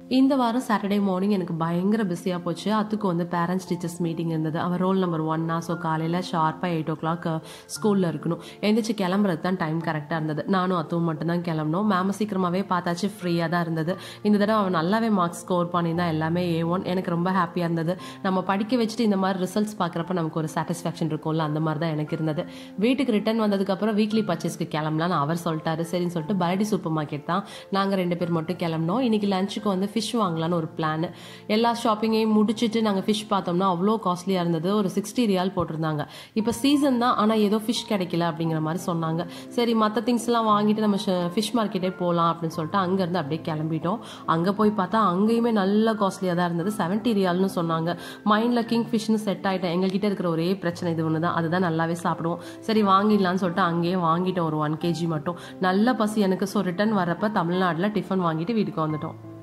இந்த வாரம் Saturday morning எனக்கு பயங்கர பிஸியாக போச்சு அதுக்கு வந்து பேரண்ட்ஸ் டீச்சர்ஸ் மீட்டிங் இருந்தது அவர் ரோல் நம்பர் ஒன்னா ஸோ காலையில் ஷார்ப்பாக எயிட் ஓ கிளாக் ஸ்கூலில் இருக்கணும் எந்திரிச்சு கிளம்புறது தான் டைம் கரெக்டாக இருந்தது நானும் அத்துவும் மட்டும்தான் கிளம்பணும் மேம சீக்கிரமாகவே பார்த்தாச்சு ஃப்ரீயாக தான் இருந்தது இந்த தடவை அவன் நல்லாவே மார்க்ஸ் ஸ்கோர் பண்ணியிருந்தான் எல்லாமே ஏ ஒன் எனக்கு ரொம்ப ஹாப்பியாக இருந்தது நம்ம படிக்க வச்சுட்டு இந்த மாதிரி ரிசல்ட்ஸ் பார்க்குறப்ப நமக்கு ஒரு சாட்டிஸ்ஃபேக்ஷன் இருக்கும்ல அந்த மாதிரி தான் எனக்கு இருந்தது வீட்டுக்கு ரிட்டர்ன் வந்ததுக்கப்புறம் வீக்லி பர்ச்சேஸ்க்கு கிளம்பலான்னு அவர் சொல்லிட்டாரு சரின்னு சொல்லிட்டு பரடி சூப்பர் மார்க்கெட் தான் நாங்கள் ரெண்டு பேர் மட்டும் கிளம்பினோம் இன்னைக்கு லஞ்சுக்கு வந்து ஃபிஷ் வாங்கலான்னு ஒரு பிளான் எல்லா ஷாப்பிங்கையும் முடிச்சுட்டு நாங்கள் ஃபிஷ் பார்த்தோம்னா அவ்வளோ காஸ்ட்லியாக இருந்தது ஒரு சிக்ஸ்டி ரியால் போட்டிருந்தாங்க இப்போ சீசன் தான் ஆனால் ஏதோ ஃபிஷ் கிடைக்கல அப்படிங்கிற மாதிரி சொன்னாங்க சரி மற்ற திங்ஸ்லாம் வாங்கிட்டு நம்ம ஃபிஷ் மார்க்கெட்டே போகலாம் அப்படின்னு சொல்லிட்டு அங்கேருந்து அப்படியே கிளம்பிட்டோம் அங்கே போய் பார்த்தா அங்கேயுமே நல்ல காஸ்ட்லியாக தான் இருந்தது செவன்ட்டி ரியால்னு சொன்னாங்க மைண்டில் கிங் ஃபிஷ்னு செட் ஆகிட்டேன் எங்ககிட்ட இருக்கிற ஒரே பிரச்சனை இது ஒன்று தான் அதுதான் நல்லாவே சாப்பிடுவோம் சரி வாங்கிடலாம்னு சொல்லிட்டு அங்கேயே வாங்கிட்டோம் ஒரு ஒன் கேஜி மட்டும் நல்ல பசி எனக்கு ஸோ ரிட்டர்ன் வரப்ப தமிழ்நாட்டில் டிஃபன் வாங்கிட்டு வீட்டுக்கு வந்துட்டோம்